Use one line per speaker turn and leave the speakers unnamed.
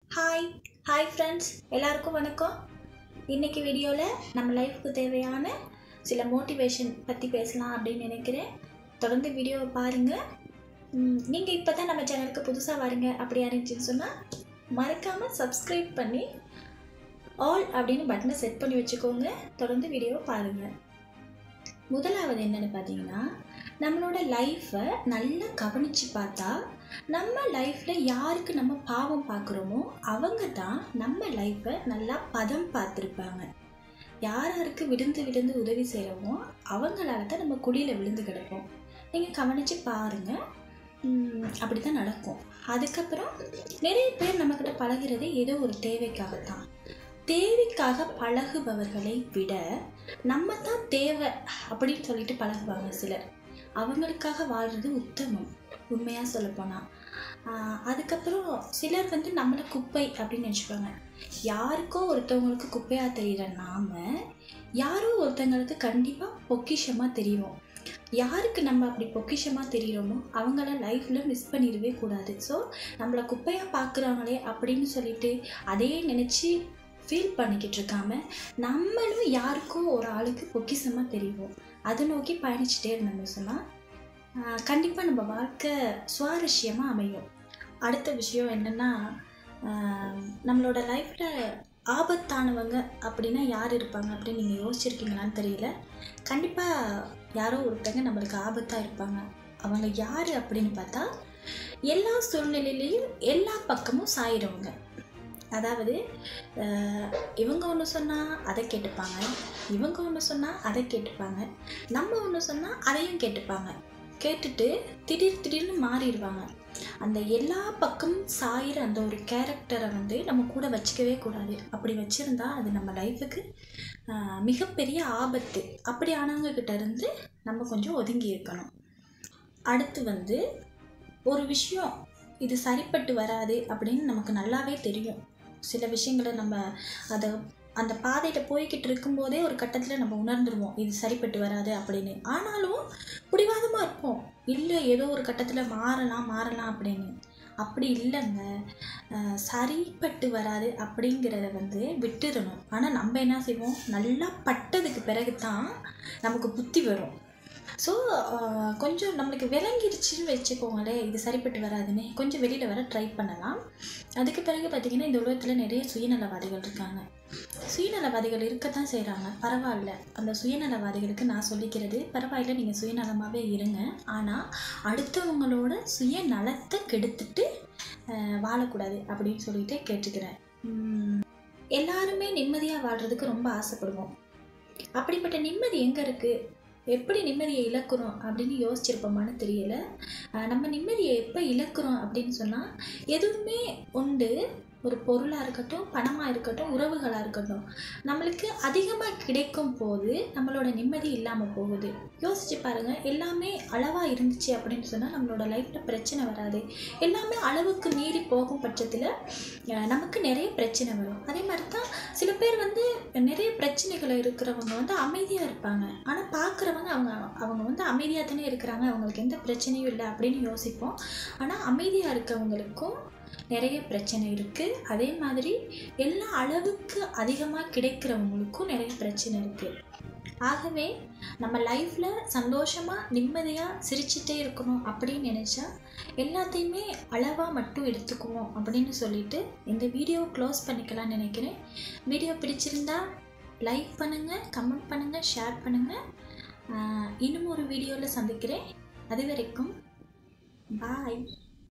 hi hi friends எல்லாருக்கும் வணக்கம் இன்றைக்கி வீடியோவில் நம்ம லைஃப்க்கு தேவையான சில மோட்டிவேஷன் பற்றி பேசலாம் அப்படின்னு நினைக்கிறேன் தொடர்ந்து வீடியோவை பாருங்கள் நீங்கள் இப்போ தான் நம்ம சேனலுக்கு புதுசாக வரீங்க அப்படி இருந்துச்சுன்னு சொன்னால் மறக்காமல் சப்ஸ்கிரைப் பண்ணி ஆல் அப்படின்னு பட்டனை செட் பண்ணி வச்சுக்கோங்க தொடர்ந்து வீடியோவை பாருங்கள் முதலாவது என்னென்னு பார்த்தீங்கன்னா நம்மளோட லைஃப்பை நல்லா கவனித்து பார்த்தா நம்ம லைஃப்பில் யாருக்கு நம்ம பாவம் பார்க்குறோமோ அவங்க தான் நம்ம லைஃப்பை நல்லா பதம் பார்த்துருப்பாங்க யார் யாருக்கு விழுந்து விழுந்து உதவி செய்கிறோமோ அவங்களால தான் நம்ம குழியில் விழுந்து கிடப்போம் நீங்கள் கவனித்து பாருங்கள் அப்படி தான் நடக்கும் அதுக்கப்புறம் நிறைய பேர் நம்மக்கிட்ட பழகிறது ஏதோ ஒரு தேவைக்காகத்தான் தேவைக்காக பழகுபவர்களை விட நம்ம தான் தேவை அப்படின்னு சொல்லிட்டு பழகுவாங்க சிலர் அவங்களுக்காக வாழ்கிறது உத்தமம் உண்மையாக சொல்லப்போனால் அதுக்கப்புறம் சிலர் வந்து நம்மளை குப்பை அப்படின்னு நினச்சிப்பாங்க யாருக்கோ ஒருத்தவங்களுக்கு குப்பையாக தெரிகிற நாம் யாரோ ஒருத்தங்களுக்கு கண்டிப்பாக பொக்கிஷமாக தெரியும் யாருக்கு நம்ம அப்படி பொக்கிஷமாக தெரிகிறோமோ அவங்கள லைஃப்பில் மிஸ் பண்ணிடவே கூடாது ஸோ நம்மளை குப்பையாக பார்க்குறாங்களே அப்படின்னு சொல்லிட்டு அதே நினச்சி ஃபீல் பண்ணிக்கிட்டு இருக்காம நம்மளும் யாருக்கோ ஒரு ஆளுக்கு பொக்கிஷமாக தெரியும் அதை நோக்கி பயணிச்சுட்டே இருந்தோம்னு சொன்னால் கண்டிப்பாக நம்ம வாழ்க்கை சுவாரஸ்யமாக அமையும் அடுத்த விஷயம் என்னென்னா நம்மளோட லைஃப்பில் ஆபத்தானவங்க அப்படின்னா யார் இருப்பாங்க அப்படின்னு நீங்கள் யோசிச்சிருக்கீங்களான்னு தெரியல கண்டிப்பாக யாரோ ஒருத்தங்க நம்மளுக்கு ஆபத்தாக இருப்பாங்க அவங்க யார் அப்படின்னு பார்த்தா எல்லா சூழ்நிலையிலையும் எல்லா பக்கமும் சாயிறவங்க அதாவது இவங்க ஒன்று சொன்னால் அதை கேட்டுப்பாங்க இவங்க ஒன்று சொன்னால் அதை கேட்டுப்பாங்க நம்ம ஒன்று சொன்னால் அதையும் கேட்டுப்பாங்க கேட்டுட்டு திடீர் திடீர்னு மாறிடுவாங்க அந்த எல்லா பக்கமும் சாயிற அந்த ஒரு கேரக்டரை வந்து நம்ம கூட வச்சுக்கவே கூடாது அப்படி வச்சுருந்தா அது நம்ம லைஃபுக்கு மிகப்பெரிய ஆபத்து அப்படி ஆனவங்க கிட்ட இருந்து நம்ம கொஞ்சம் ஒதுங்கி இருக்கணும் அடுத்து வந்து ஒரு விஷயம் இது சரிப்பட்டு வராது அப்படின்னு நமக்கு நல்லாவே தெரியும் சில விஷயங்களை நம்ம அதை அந்த பாதையில் போய்கிட்டு இருக்கும்போதே ஒரு கட்டத்தில் நம்ம உணர்ந்துருவோம் இது சரிப்பட்டு வராது அப்படின்னு ஆனாலும் பிடிவாதமாக இருப்போம் இல்லை ஏதோ ஒரு கட்டத்தில் மாறலாம் மாறலாம் அப்படின்னு அப்படி இல்லைங்க சரிப்பட்டு வராது அப்படிங்கிறத வந்து விட்டுடணும் ஆனால் நம்ம என்ன செய்வோம் நல்லா பட்டதுக்கு பிறகு தான் நமக்கு புத்தி வரும் ஸோ கொஞ்சம் நம்மளுக்கு விளங்கிடுச்சுன்னு வச்சுக்கோங்களே இது சரிப்பட்டு வராதுன்னு கொஞ்சம் வெளியில் வர ட்ரை பண்ணலாம் அதுக்கு பிறகு பார்த்திங்கன்னா இந்த உலகத்தில் நிறைய சுயநலவாதிகள் இருக்காங்க சுயநலவாதிகள் இருக்க தான் செய்கிறாங்க பரவாயில்ல அந்த சுயநலவாதிகளுக்கு நான் சொல்லிக்கிறது பரவாயில்ல நீங்கள் சுயநலமாகவே இருங்க ஆனால் அடுத்தவங்களோட சுயநலத்தை கெடுத்துட்டு வாழக்கூடாது அப்படின்னு சொல்லிட்டு கேட்டுக்கிறேன் எல்லாருமே நிம்மதியாக வாழ்கிறதுக்கு ரொம்ப ஆசைப்படுவோம் அப்படிப்பட்ட நிம்மதி எங்கே இருக்குது எப்படி நிம்மதியை இழக்கிறோம் அப்படின்னு யோசிச்சிருப்போமான்னு தெரியல நம்ம நிம்மதியை எப்போ இழக்கிறோம் அப்படின்னு சொன்னால் எதுவுமே உண்டு ஒரு பொருளாக இருக்கட்டும் பணமாக இருக்கட்டும் உறவுகளாக இருக்கட்டும் நம்மளுக்கு அதிகமாக கிடைக்கும் போது நம்மளோட நிம்மதி இல்லாமல் போகுது யோசிச்சு பாருங்கள் எல்லாமே அளவாக இருந்துச்சு அப்படின்னு சொன்னால் நம்மளோட லைஃப்பில் பிரச்சனை வராது எல்லாமே அளவுக்கு மீறி போகும் பட்சத்தில் நமக்கு நிறைய பிரச்சனை வரும் அதே மாதிரி தான் சில பேர் வந்து நிறைய பிரச்சனைகள் இருக்கிறவங்க வந்து அமைதியாக இருப்பாங்க ஆனால் பார்க்குறவங்க அவங்க அவங்க வந்து அமைதியாக தானே இருக்கிறாங்க அவங்களுக்கு எந்த பிரச்சனையும் இல்லை அப்படின்னு யோசிப்போம் ஆனால் அமைதியாக இருக்கவங்களுக்கும் நிறைய பிரச்சனை இருக்குது அதே மாதிரி எல்லா அளவுக்கு அதிகமாக கிடைக்கிறவங்களுக்கும் நிறைய பிரச்சனை இருக்குது ஆகவே நம்ம லைஃப்பில் சந்தோஷமாக நிம்மதியாக சிரிச்சிட்டே இருக்கணும் அப்படின்னு நினச்சா எல்லாத்தையுமே அளவாக மட்டும் எடுத்துக்குவோம் அப்படின்னு சொல்லிட்டு இந்த வீடியோ க்ளோஸ் பண்ணிக்கலாம்னு நினைக்கிறேன் வீடியோ பிடிச்சிருந்தா லைக் பண்ணுங்கள் கமெண்ட் பண்ணுங்கள் ஷேர் பண்ணுங்கள் இன்னும் ஒரு வீடியோவில் சந்திக்கிறேன் அது வரைக்கும் பாய்